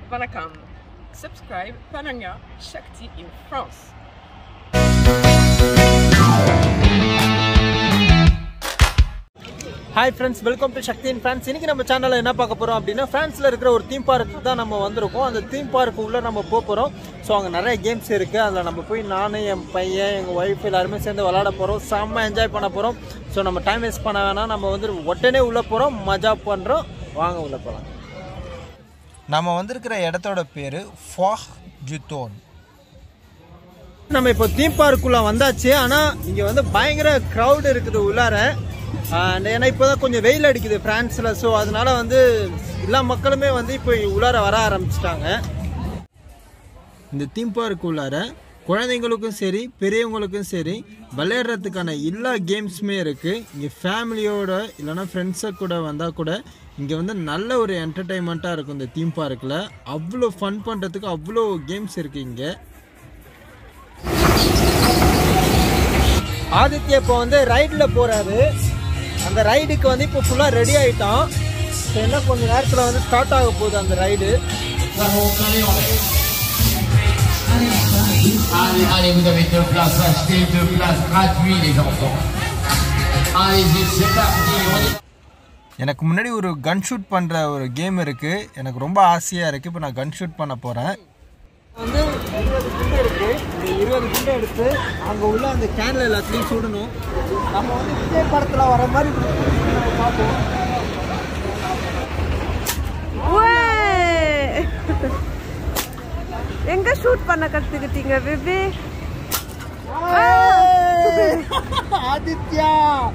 Vanakkam. Subscribe Pananga Shakti in France. Hi friends welcome to Shakti in France இன்னைக்கு நம்ம சேனலில் என்ன பார்க்க போகிறோம் அப்படின்னா ஃப்ரான்ஸில் இருக்கிற ஒரு தீம் பார்க்கு தான் நம்ம வந்திருக்கோம் அந்த தீம் பார்க்கு உள்ளே நம்ம போக போகிறோம் ஸோ அங்கே நிறைய கேம்ஸ் இருக்குது அதில் நம்ம போய் நான் என் பையன் எங்கள் ஒய்ஃப் எல்லாருமே சேர்ந்து விளாட போகிறோம் செம்ம என்ஜாய் பண்ண போகிறோம் ஸோ நம்ம டைம் வேஸ்ட் பண்ண வேணாம் நம்ம வந்து உடனே உள்ளே போகிறோம் மஜா பண்ணுறோம் வாங்க உள்ளே போகலாம் நம்ம வந்திருக்கிற இடத்தோட பேர் ஃபாஹ் ஜுத்தோன் நம்ம இப்போ தீம் பார்க்குள்ளே வந்தாச்சு ஆனால் இங்கே வந்து பயங்கர க்ரௌடு இருக்குது உள்ளார அண்ட் ஏன்னா இப்போ தான் கொஞ்சம் வெயில் அடிக்குது ஃப்ரான்ஸில் ஸோ அதனால வந்து எல்லா மக்களுமே வந்து இப்போ உள்ளார வர ஆரம்பிச்சிட்டாங்க இந்த தீம் பார்க் உள்ளார குழந்தைங்களுக்கும் சரி பெரியவங்களுக்கும் சரி விளையாடுறதுக்கான எல்லா கேம்ஸுமே இருக்குது இங்கே ஃபேமிலியோட இல்லைன்னா ஃப்ரெண்ட்ஸை கூட வந்தால் கூட இங்கே வந்து நல்ல ஒரு என்டர்டைன்மெண்ட்டாக இருக்கும் இந்த தீம் பார்க்கில் அவ்வளோ ஃபன் பண்ணுறதுக்கு அவ்வளோ கேம்ஸ் இருக்குது இங்கே ஆதித்யா இப்போ வந்து ரைடில் போகிறாரு அந்த ரைடுக்கு வந்து இப்போ ஃபுல்லாக ரெடி ஆகிட்டான் ஸோ என்ன கொஞ்ச நேரத்தில் வந்து ஸ்டார்ட் ஆக போகுது அந்த ride Allez, allez, vous avez deux places achetées, deux places gratuites, les enfants. Allez-y, c'est parti, on y எனக்கு முன்னாடி ஒரு கன் ஷூட் பண்ணுற ஒரு கேம் இருக்குது எனக்கு ரொம்ப ஆசையாக இருக்குது இப்போ நான் கன் ஷூட் பண்ண போகிறேன் வந்து இருபது குண்டை இருக்கு இந்த இருபது குண்டை எடுத்து அங்கே உள்ள அந்த கேனில் எல்லாத்துலேயும் சுடணும் நம்ம வந்து விஜய் படத்தில் வர மாதிரி நம்ம பார்ப்போம் Ouais எங்க ஷூட் பண்ண கத்துக்கிட்டீங்க பேபி ஏய்! ஆதித்யா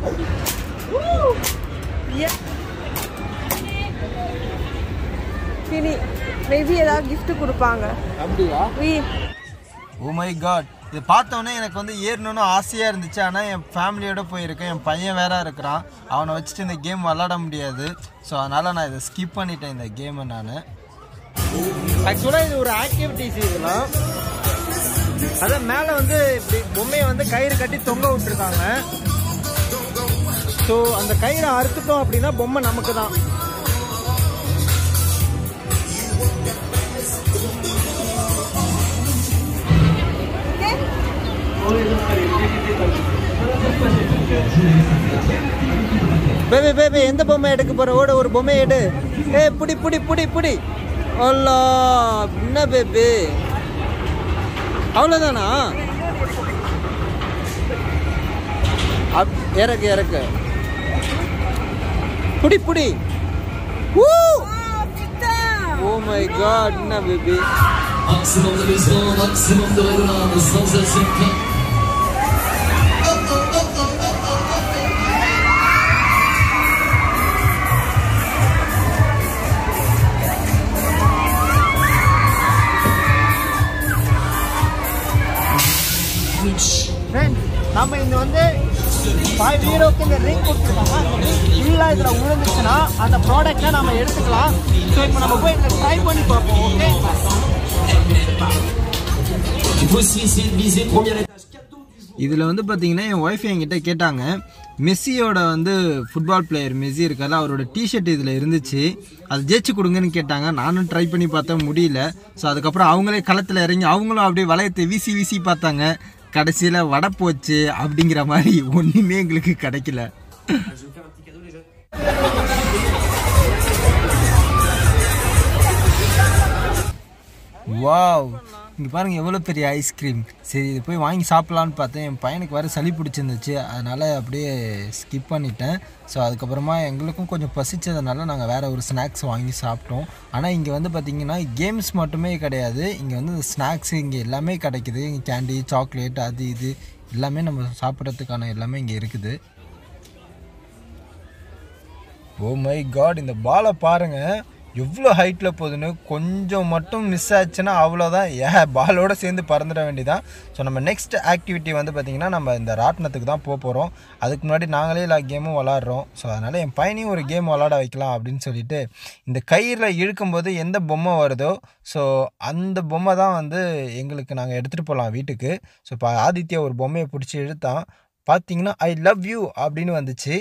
இனி மேபி ஏதாவது gift கொடுப்பாங்க அப்படியா வி ஓ மை காட் இது பார்த்தோன்னே எனக்கு வந்து ஏறணும்னு ஆசையாக இருந்துச்சு ஆனால் என் ஃபேமிலியோட போயிருக்கேன் என் பையன் வேற இருக்கிறான் அவனை வச்சுட்டு இந்த கேம் விளாட முடியாது ஸோ அதனால் நான் இதை ஸ்கிப் பண்ணிட்டேன் இந்த கேமை நான் ஆக்சுவலாக இது ஒரு ஆக்டிவிட்டிஸ் இதெல்லாம் அதான் மேலே வந்து இப்படி பொம்மையை வந்து கயிறு கட்டி தொங்க விட்டுருக்காங்க ஸோ அந்த கயிறை அறுத்துட்டோம் அப்படின்னா பொம்மை நமக்கு தான் பேபி பேபி எந்த பொம்மை எடுக்க போற ஓட ஒரு பொம்மை எடு ஏ புடி புடி புடி புடி அல்லா என்ன பேபி அவ்வளோதானா அப் இறக்கு இறக்கு புடி புடி ஓ மை காட் என்ன baby Maximum de maison, maximum de règlement, sensation kick. Friends நம்ம இந்த வந்து ஃபைவ் ஹீரோக்கு இந்த ரிங் கொடுத்துருக்காங்க அந்த ரிங் ஃபுல்லாக இதில் விழுந்துச்சுன்னா அந்த ப்ராடக்டை நம்ம எடுத்துக்கலாம் ஸோ இப்போ நம்ம போய் இதில் ட்ரை பண்ணி பார்ப்போம் okay Il faut aussi essayer de viser première étage. இதில் வந்து பார்த்தீங்கன்னா என் ஒய்ஃப் என்கிட்ட கேட்டாங்க மெஸ்ஸியோட வந்து ஃபுட்பால் பிளேயர் மெஸ்ஸி இருக்கால அவரோட டிஷர்ட் இதில் இருந்துச்சு அது ஜெயிச்சு கொடுங்கன்னு கேட்டாங்க நானும் ட்ரை பண்ணி பார்த்தேன் முடியல ஸோ அதுக்கப்புறம் அவங்களே களத்தில் இறங்கி அவங்களும் அப்படியே வளையத்தை வீசி வீசி பார்த்தாங்க கடைசியில் வடை போச்சு அப்படிங்கிற மாதிரி ஒன்றுமே எங்களுக்கு கிடைக்கல வாவ் இங்கே பாருங்க எவ்வளோ பெரிய ஐஸ்கிரீம் சரி இது போய் வாங்கி சாப்பிட்லான்னு பார்த்தேன் என் பையனுக்கு வேறு சளி பிடிச்சிருந்துச்சு அதனால் அப்படியே ஸ்கிப் பண்ணிட்டேன் ஸோ அதுக்கப்புறமா எங்களுக்கும் கொஞ்சம் பசிச்சதுனால நாங்கள் வேறு ஒரு ஸ்நாக்ஸ் வாங்கி சாப்பிட்டோம் ஆனால் இங்கே வந்து பார்த்திங்கன்னா கேம்ஸ் மட்டுமே கிடையாது இங்கே வந்து ஸ்நாக்ஸ் இங்கே எல்லாமே கிடைக்குது இங்கே கேண்டி சாக்லேட் அது இது எல்லாமே நம்ம சாப்பிட்றதுக்கான எல்லாமே இங்கே இருக்குது ஓ மை காட் இந்த பாலை பாருங்க எவ்வளோ ஹைட்டில் போகுதுன்னு கொஞ்சம் மட்டும் மிஸ் ஆச்சுன்னா அவ்வளோதான் ஏ பாலோட சேர்ந்து பறந்துட வேண்டியதான் ஸோ நம்ம நெக்ஸ்ட் ஆக்டிவிட்டி வந்து பார்த்திங்கன்னா நம்ம இந்த ராட்டினத்துக்கு தான் போக போகிறோம் அதுக்கு முன்னாடி நாங்களே எல்லா கேமும் விளாட்றோம் ஸோ அதனால் என் பையனையும் ஒரு கேம் விளாட வைக்கலாம் அப்படின்னு சொல்லிட்டு இந்த கயிறில் இழுக்கும்போது எந்த பொம்மை வருதோ ஸோ அந்த பொம்மை தான் வந்து எங்களுக்கு நாங்கள் எடுத்துகிட்டு போகலாம் வீட்டுக்கு ஸோ இப்போ ஆதித்யா ஒரு பொம்மையை பிடிச்சி இழுத்தான் பார்த்தீங்கன்னா ஐ லவ் யூ அப்படின்னு வந்துச்சு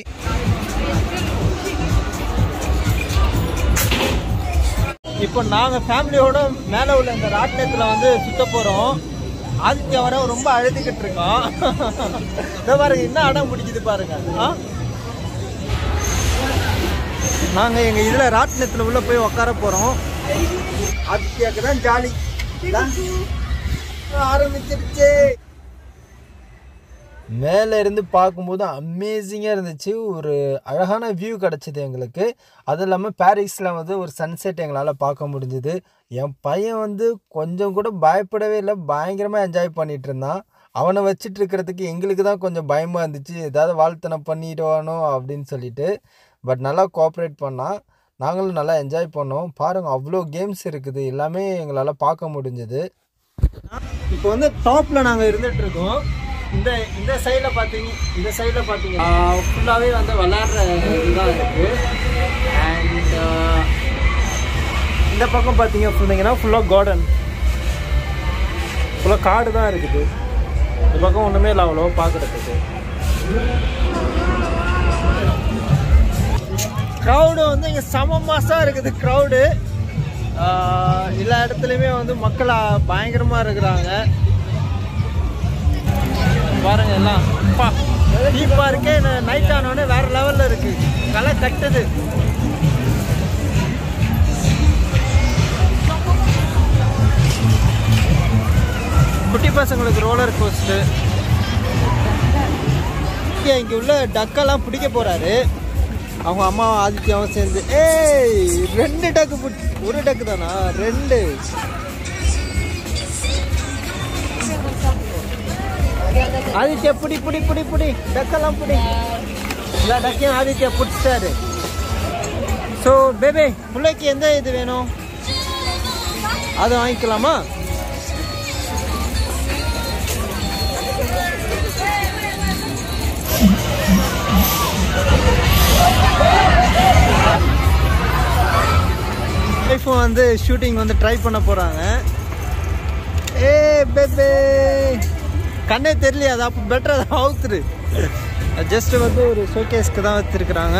இப்போ நாங்கள் ஃபேமிலியோட மேலே உள்ள இந்த ராட்டினத்தில் வந்து சுத்த போகிறோம் ஆதித்யா வர ரொம்ப அழுதுகிட்டு இருக்கோம் இதோ பாருங்க என்ன அடம் பிடிக்குது பாருங்க ஆ நாங்கள் எங்கள் இதில் ராட்டினத்தில் உள்ள போய் உட்கார போகிறோம் ஆதித்யாக்கு தான் ஜாலி ஆரம்பிச்சிருச்சு மேலே இருந்து பார்க்கும்போது அமேசிங்காக இருந்துச்சு ஒரு அழகான வியூ கிடச்சிது எங்களுக்கு அது இல்லாமல் பாரிஸில் வந்து ஒரு சன்செட் எங்களால் பார்க்க முடிஞ்சுது என் பையன் வந்து கொஞ்சம் கூட பயப்படவே இல்லை பயங்கரமாக என்ஜாய் பண்ணிகிட்டு இருந்தான் அவனை வச்சுட்டு இருக்கிறதுக்கு எங்களுக்கு தான் கொஞ்சம் பயமாக இருந்துச்சு ஏதாவது வாழ்த்தனை பண்ணிடுவானோ அப்படின்னு சொல்லிட்டு பட் நல்லா கோஆப்ரேட் பண்ணான் நாங்களும் நல்லா என்ஜாய் பண்ணோம் பாருங்கள் அவ்வளோ கேம்ஸ் இருக்குது எல்லாமே எங்களால் பார்க்க முடிஞ்சுது இப்போ வந்து டாப்ல நாங்க இருந்துட்டு இருக்கோம் இந்த இந்த சைடில் பார்த்தீங்க இந்த சைடில் பார்த்தீங்கன்னா ஃபுல்லாகவே வந்து விளாட்ற இதுதான் இருக்கு அண்ட் இந்த பக்கம் பார்த்தீங்க அப்படிங்கன்னா ஃபுல்லாக கார்டன் ஃபுல்லாக காடு தான் இருக்குது இந்த பக்கம் ஒன்றுமே இல்லை அவ்வளோ பார்க்குறதுக்கு க்ரௌடு வந்து இங்கே செம மாசாக இருக்குது க்ரௌடு எல்லா இடத்துலையுமே வந்து மக்கள் பயங்கரமாக இருக்கிறாங்க பாருங்க எல்லாம் அப்பா டீ பார்க்கே நைட் ஆனோடனே வேற லெவலில் இருக்கு களை கட்டுது குட்டி பசங்களுக்கு ரோலர் கோஸ்ட்டு இங்கே உள்ள டக்கெல்லாம் பிடிக்க போறாரு அவங்க அம்மா ஆதித்யாவும் சேர்ந்து ஏய் ரெண்டு டக்கு புட்- ஒரு டக்கு தானா ரெண்டு ஆதித்யா புடி புடி புடி புடி டக்கெல்லாம் புடி எல்லா டக்கையும் ஆதித்யா பிடிச்சிட்டாரு ஸோ பேபே பிள்ளைக்கு எந்த இது வேணும் அதை வாங்கிக்கலாமா ஒய்ஃபும் வந்து ஷூட்டிங் வந்து ட்ரை பண்ண போகிறாங்க ஏ பேபே கண்ணே தெரியலையா அது அப்போ பெட்டர் அதை அவுத்துரு ஜஸ்ட் வந்து ஒரு ஷோகேஸ்க்கு தான் வச்சுருக்குறாங்க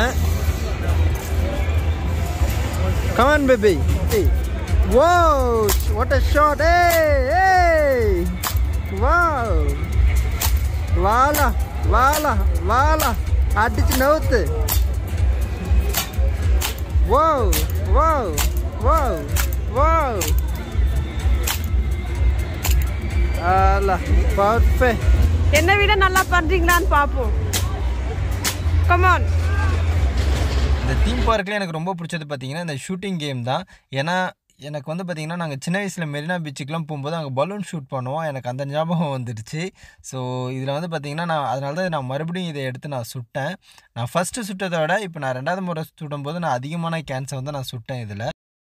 come on baby whoa what a shot ஏய் வாவ் வாலா வாலா வாலா அடிச்சு நவுத்து Wow, wow, wow, wow. ஆலா பர்ஃபெக்ட் என்னை விட நல்லா பண்றீங்களான்னு பார்ப்போம் கமான் இந்த தீம் பார்க்கில் எனக்கு ரொம்ப பிடிச்சது பார்த்தீங்கன்னா இந்த ஷூட்டிங் கேம் தான் ஏன்னா எனக்கு வந்து பார்த்தீங்கன்னா நாங்கள் சின்ன வயசில் மெரினா பீச்சுக்கெலாம் போகும்போது அங்கே பலூன் ஷூட் பண்ணுவோம் எனக்கு அந்த ஞாபகம் வந்துடுச்சு ஸோ இதில் வந்து பார்த்தீங்கன்னா நான் அதனால தான் நான் மறுபடியும் இதை எடுத்து நான் சுட்டேன் நான் ஃபஸ்ட்டு சுட்டதை விட இப்போ நான் ரெண்டாவது முறை சுடும்போது நான் அதிகமான கேன்சர் வந்து நான் சுட்டேன் இதில்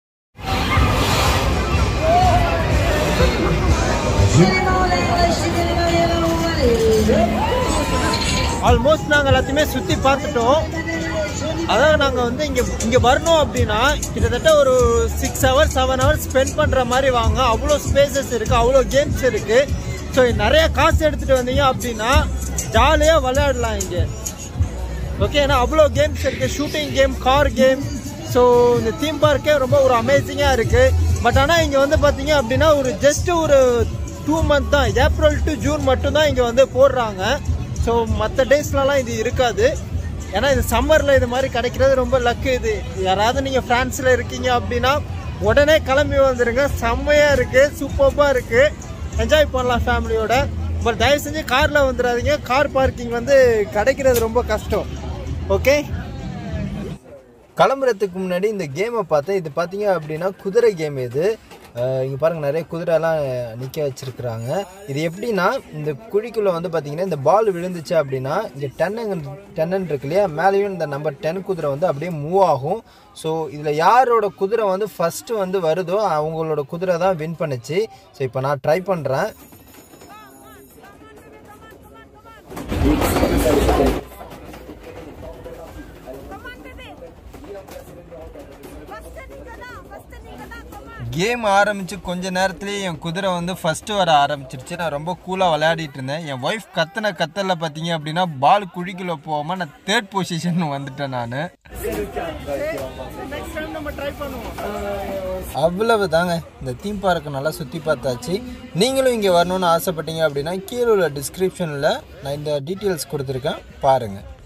ஆல்மோஸ்ட் நாங்கள் எல்லாத்தையுமே சுற்றி பார்த்துட்டோம் அதாவது நாங்கள் வந்து இங்கே இங்கே வரணும் அப்படின்னா கிட்டத்தட்ட ஒரு six hours seven hours spend பண்ணுற மாதிரி வாங்க அவ்வளோ ஸ்பேசஸ் இருக்குது அவ்வளோ கேம்ஸ் இருக்குது ஸோ நிறைய காசு எடுத்துகிட்டு வந்தீங்க அப்படின்னா ஜாலியாக விளையாடலாம் இங்கே ஓகே ஏன்னா அவ்வளோ கேம்ஸ் இருக்குது shooting game car game so இந்த தீம் பார்க்கே ரொம்ப ஒரு அமேசிங்காக இருக்குது பட் ஆனால் இங்கே வந்து பார்த்தீங்க அப்படின்னா ஒரு ஜஸ்ட் ஒரு டூ மந்த் தான் ஏப்ரல் டு ஜூன் மட்டும்தான் இங்கே வந்து போடுறாங்க ஸோ மற்ற டேஸ்லலாம் இது இருக்காது ஏன்னா இது சம்மரில் இது மாதிரி கிடைக்கிறது ரொம்ப லக்கு இது யாராவது நீங்கள் ஃப்ரான்ஸில் இருக்கீங்க அப்படின்னா உடனே கிளம்பி வந்துடுங்க செம்மையாக இருக்குது சூப்பராக இருக்குது என்ஜாய் பண்ணலாம் ஃபேமிலியோட பட் தயவு செஞ்சு காரில் வந்துடாதீங்க கார் பார்க்கிங் வந்து கிடைக்கிறது ரொம்ப கஷ்டம் ஓகே கிளம்புறதுக்கு முன்னாடி இந்த கேமை பார்த்தேன் இது பார்த்தீங்க அப்படின்னா குதிரை கேம் இது இங்கே பாருங்கள் நிறைய குதிரைலாம் நிற்க வச்சுருக்குறாங்க இது எப்படின்னா இந்த குழிக்குள்ளே வந்து பார்த்தீங்கன்னா இந்த பால் விழுந்துச்சு அப்படின்னா இங்கே டென்னு டென்னு இருக்கு இல்லையா மேலேயும் இந்த நம்பர் டென் குதிரை வந்து அப்படியே மூவ் ஆகும் ஸோ இதில் யாரோட குதிரை வந்து ஃபஸ்ட்டு வந்து வருதோ அவங்களோட குதிரை தான் வின் பண்ணுச்சு ஸோ இப்போ நான் ட்ரை பண்ணுறேன் கேம் ஆரம்பித்து கொஞ்ச நேரத்துலேயே என் குதிரை வந்து ஃபஸ்ட்டு வர ஆரம்பிச்சிருச்சு நான் ரொம்ப கூலாக விளையாடிட்டு இருந்தேன் என் ஒய்ஃப் கத்துன கத்தலில் பார்த்தீங்க அப்படின்னா பால் குழிக்குள்ளே போகாமல் நான் தேர்ட் பொசிஷன் வந்துட்டேன் நான் அவ்வளவு தாங்க இந்த தீம் பார்க்கை நல்லா சுற்றி பார்த்தாச்சு நீங்களும் இங்கே வரணும்னு ஆசைப்பட்டீங்க அப்படின்னா கீழே உள்ள டிஸ்கிரிப்ஷனில் நான் இந்த டீட்டெயில்ஸ் கொடுத்துருக்கேன் பாருங்கள்